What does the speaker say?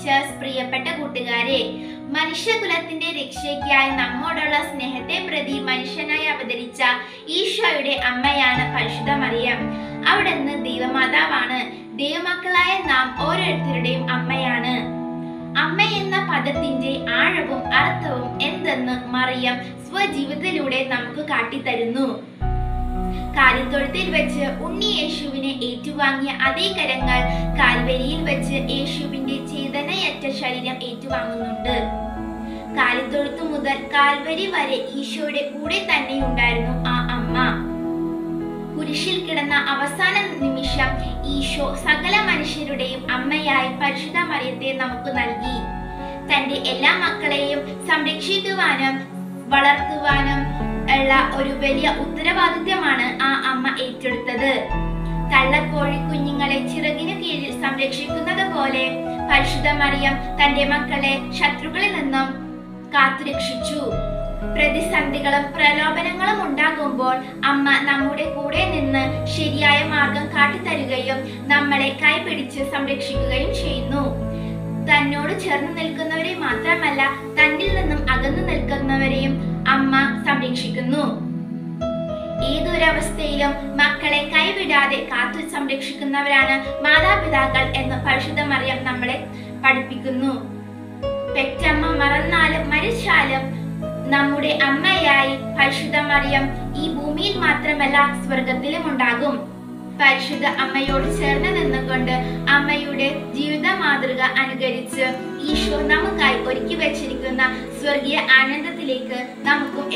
teachers പ്രിയപ്പെട്ട കൂട്ടുകാരെ മനുഷ്യകുലത്തിന്റെ രക്ഷയ്ക്കായി നമ്മോടുള്ള സ്നേഹത്തെ പ്രതി മനുഷ്യനായി അവതരിച്ച ഈശോയുടെ അമ്മയാണ് പരിശുദ്ധ മറിയം അവിടുന്ന് ദൈവമാതാവാണ് ദൈവമക്കളായ നാം ഓരോരുത്തരുടെയും അമ്മയാണ് അമ്മ എന്ന പദത്തിന്റെ ആഴവും അർത്ഥവും എന്തെന്ന് മറിയം സ്വജീവിതത്തിലൂടെ നമുക്ക് കാട്ടിത്തരുന്നു കാലിത്തൊഴുത്തിൽ വെച്ച് ഉണ്ണി യേശുവിനെ ഏറ്റുവാങ്ങിയ അതേ കരങ്ങൾ കാൽവരിയിൽ വെച്ച് യേശുവിന്റെ ചേതനയറ്റ ശരീരം ഏറ്റുവാങ്ങുന്നുണ്ട് കാലിത്തൊഴുത്തു മുതൽ കാൽവരി വരെ ഈശോയുടെ കൂടെ തന്നെ ഉണ്ടായിരുന്നു ആ അമ്മ കുരിശിൽ കിടന്ന അവസാന നിമിഷം ഈശോ സകല മനുഷ്യരുടെയും അമ്മയായി പരിശുദ്ധ മറിയത്തെ നമുക്ക് നൽകി തന്റെ എല്ലാ മക്കളെയും സംരക്ഷിക്കുവാനും വളർത്തുവാനും ഉള്ള ഒരു വലിയ ഉത്തരവാദിത്വമാണ് ആ അമ്മ ഏറ്റെടുത്തത് തള്ളക്കോഴി കുഞ്ഞുങ്ങളെ ചിറകിനു കീഴിൽ സംരക്ഷിക്കുന്നത് പോലെ പരിശുദ്ധ മറിയം തന്റെ മക്കളെ ശത്രുക്കളിൽ നിന്നും കാത്തുരക്ഷിച്ചു പ്രതിസന്ധികളും പ്രലോഭനങ്ങളും ഉണ്ടാകുമ്പോൾ അമ്മ നമ്മുടെ കൂടെ നിന്ന് ശരിയായ മാർഗം കാട്ടിത്തരുകയും നമ്മളെ കൈപിടിച്ച് സംരക്ഷിക്കുകയും ചെയ്യുന്നു തന്നോട് ചേർന്ന് നിൽക്കുന്നവരെ മാത്രമല്ല തന്നിൽ നിന്നും അകന്നു നിൽക്കുന്നവരെയും അമ്മ സംരക്ഷിക്കുന്നു ഏതൊരവസ്ഥയിലും മക്കളെ കൈവിടാതെ കാത്തു സംരക്ഷിക്കുന്നവരാണ് മാതാപിതാക്കൾ എന്ന് പരിശുദ്ധ മറിയം നമ്മളെ പഠിപ്പിക്കുന്നു പെറ്റമ്മ മറന്നാലും മരിച്ചാലും നമ്മുടെ അമ്മയായി പരിശുദ്ധ മറിയം ഈ ഭൂമിയിൽ മാത്രമല്ല സ്വർഗത്തിലും ഉണ്ടാകും പരിശുദ്ധ അമ്മയോട് ചേർന്ന് നിന്നുകൊണ്ട് അമ്മയുടെ ജീവിത മാതൃക അനുകരിച്ച് ഈശോ നമുക്കായി ഒരുക്കി വെച്ചിരിക്കുന്ന സ്വർഗീയ ആനന്ദത്തിലേക്ക് നമുക്കും